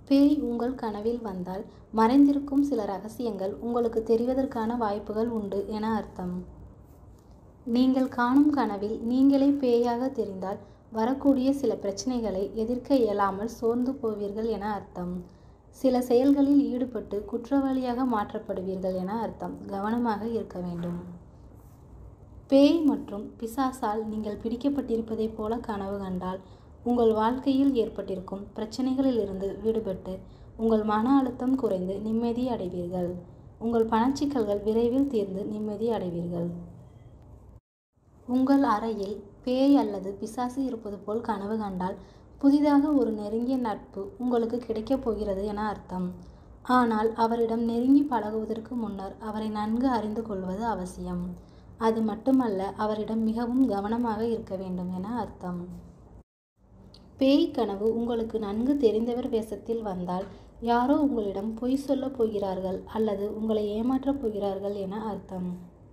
பேய் உங்கள் கனவில் வந்தால் மறைந்திருக்கும் சில ரகசியங்கள் உங்களுக்கு தெரிவதற்கான வாய்ப்புகள் உண்டு என அர்த்தம் நீங்கள் காணும் கனவில் நீங்களே பேயாக தெரிந்தால் வரக்கூடிய சில பிரச்சனைகளை எதிர்க்க இயலாமல் சோர்ந்து போவீர்கள் என அர்த்தம் சில செயல்களில் ஈடுபட்டு குற்றவாளியாக மாற்றப்படுவீர்கள் என அர்த்தம் கவனமாக இருக்க வேண்டும் பேய் மற்றும் பிசாசால் நீங்கள் பிடிக்கப்பட்டிருப்பதைப் போல கனவு கண்டால் உங்கள் வாழ்க்கையில் ஏற்பட்டிருக்கும் பிரச்சனைகளிலிருந்து விடுபட்டு உங்கள் மன அழுத்தம் குறைந்து நிம்மதி அடைவீர்கள் உங்கள் பணச்சிக்கல்கள் விரைவில் தீர்ந்து நிம்மதி அடைவீர்கள் உங்கள் அறையில் பேய் அல்லது பிசாசு இருப்பது போல் கனவு கண்டால் புதிதாக ஒரு நெருங்கிய நட்பு உங்களுக்கு கிடைக்கப் போகிறது என அர்த்தம் ஆனால் அவரிடம் நெருங்கி பழகுவதற்கு முன்னர் அவரை நன்கு அறிந்து கொள்வது அவசியம் அது மட்டுமல்ல அவரிடம் மிகவும் கவனமாக இருக்க வேண்டும் என அர்த்தம் பேய் கனவு உங்களுக்கு நன்கு தெரிந்தவர் வேஷத்தில் வந்தால் யாரோ உங்களிடம் பொய் சொல்லப் போகிறார்கள் அல்லது உங்களை ஏமாற்றப் போகிறார்கள் என அர்த்தம்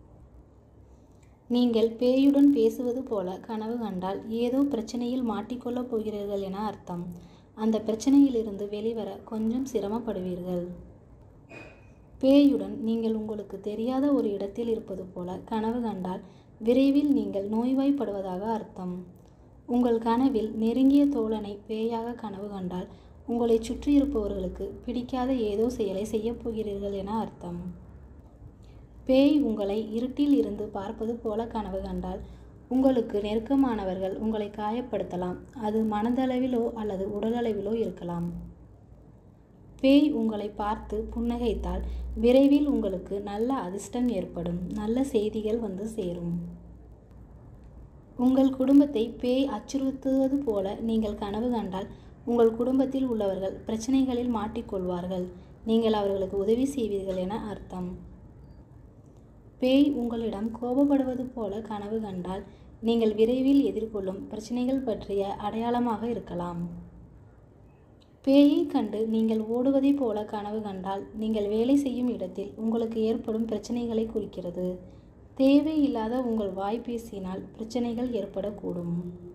நீங்கள் பேயுடன் பேசுவது போல கனவு கண்டால் ஏதோ பிரச்சனையில் மாட்டிக்கொள்ளப் போகிறீர்கள் என அர்த்தம் அந்த பிரச்சனையிலிருந்து வெளிவர கொஞ்சம் சிரமப்படுவீர்கள் பேயுடன் நீங்கள் உங்களுக்கு தெரியாத ஒரு இடத்தில் இருப்பது போல கனவு கண்டால் விரைவில் நீங்கள் நோய்வாய்ப்படுவதாக அர்த்தம் உங்கள் கனவில் நெருங்கிய தோழனை பேயாக கனவு கண்டால் உங்களை சுற்றி இருப்பவர்களுக்கு பிடிக்காத ஏதோ செயலை செய்யப் போகிறீர்கள் என அர்த்தம் பேய் உங்களை இருட்டில் இருந்து பார்ப்பது போல கனவு கண்டால் உங்களுக்கு நெருக்கமானவர்கள் உங்களை காயப்படுத்தலாம் அது மனதளவிலோ அல்லது உடலளவிலோ இருக்கலாம் பேய் உங்களை பார்த்து புன்னகைத்தால் விரைவில் உங்களுக்கு நல்ல அதிர்ஷ்டம் ஏற்படும் நல்ல செய்திகள் வந்து சேரும் உங்கள் குடும்பத்தை பேய் அச்சுறுத்துவது போல நீங்கள் கனவு கண்டால் உங்கள் குடும்பத்தில் உள்ளவர்கள் பிரச்சனைகளில் மாட்டிக்கொள்வார்கள் நீங்கள் அவர்களுக்கு உதவி செய்வீர்கள் என அர்த்தம் பேய் உங்களிடம் கோபப்படுவது போல கனவு கண்டால் நீங்கள் விரைவில் எதிர்கொள்ளும் பிரச்சனைகள் பற்றிய அடையாளமாக இருக்கலாம் பேயை கண்டு நீங்கள் ஓடுவதைப் போல கனவு கண்டால் நீங்கள் வேலை செய்யும் இடத்தில் உங்களுக்கு ஏற்படும் பிரச்சனைகளை குறிக்கிறது தேவையில்லாத உங்கள் வாய் பேசினால் பிரச்சனைகள் ஏற்படக்கூடும்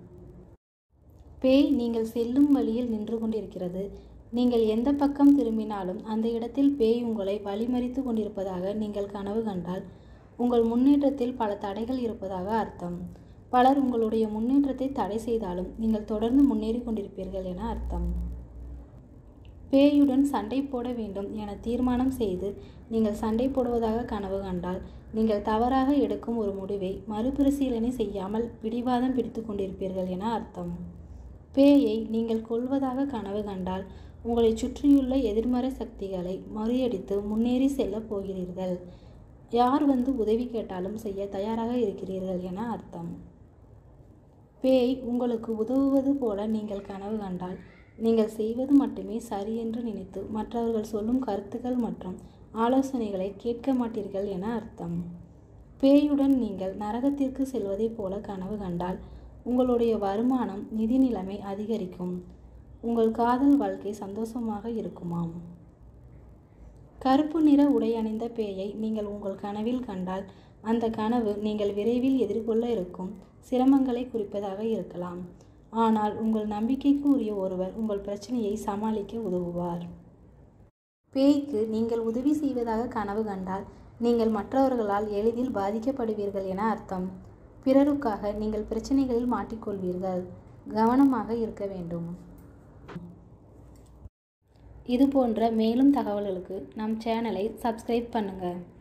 பேய் நீங்கள் செல்லும் வழியில் நின்று கொண்டிருக்கிறது நீங்கள் எந்த பக்கம் திரும்பினாலும் அந்த இடத்தில் பேய் உங்களை வழிமறித்து கொண்டிருப்பதாக நீங்கள் கனவு கண்டால் உங்கள் முன்னேற்றத்தில் பல தடைகள் இருப்பதாக அர்த்தம் பலர் உங்களுடைய முன்னேற்றத்தை தடை செய்தாலும் நீங்கள் தொடர்ந்து முன்னேறி கொண்டிருப்பீர்கள் என அர்த்தம் பேயுடன் சண்டை போட வேண்டும் என தீர்மானம் செய்து நீங்கள் சண்டை போடுவதாக கனவு கண்டால் நீங்கள் தவறாக எடுக்கும் ஒரு முடிவை மறுபரிசீலனை செய்யாமல் பிடிவாதம் பிடித்து கொண்டிருப்பீர்கள் என அர்த்தம் பேயை நீங்கள் கொள்வதாக கனவு கண்டால் உங்களை சுற்றியுள்ள எதிர்மறை சக்திகளை முறியடித்து முன்னேறி செல்லப் போகிறீர்கள் யார் வந்து உதவி கேட்டாலும் செய்ய தயாராக இருக்கிறீர்கள் என அர்த்தம் பேய் உங்களுக்கு உதவுவது போல நீங்கள் கனவு கண்டால் நீங்கள் செய்வது மட்டுமே சரி என்று நினைத்து மற்றவர்கள் சொல்லும் கருத்துக்கள் மற்றும் ஆலோசனைகளை கேட்க மாட்டீர்கள் என அர்த்தம் பேயுடன் நீங்கள் நரகத்திற்கு செல்வதைப் போல கனவு கண்டால் உங்களுடைய வருமானம் நிதி நிலைமை அதிகரிக்கும் உங்கள் காதல் வாழ்க்கை சந்தோஷமாக இருக்குமாம் கருப்பு நிற உடை அணிந்த பேயை நீங்கள் உங்கள் கனவில் கண்டால் அந்த கனவு நீங்கள் விரைவில் எதிர்கொள்ள இருக்கும் சிரமங்களை குறிப்பதாக இருக்கலாம் ஆனால் உங்கள் நம்பிக்கைக்கு உரிய ஒருவர் உங்கள் பிரச்சனையை சமாளிக்க உதவுவார் பேய்க்கு நீங்கள் உதவி செய்வதாக கனவு கண்டால் நீங்கள் மற்றவர்களால் எளிதில் பாதிக்கப்படுவீர்கள் என அர்த்தம் பிறருக்காக நீங்கள் பிரச்சனைகளில் மாட்டிக்கொள்வீர்கள் கவனமாக இருக்க வேண்டும் இது போன்ற மேலும் தகவல்களுக்கு நம் சேனலை சப்ஸ்கிரைப் பண்ணுங்கள்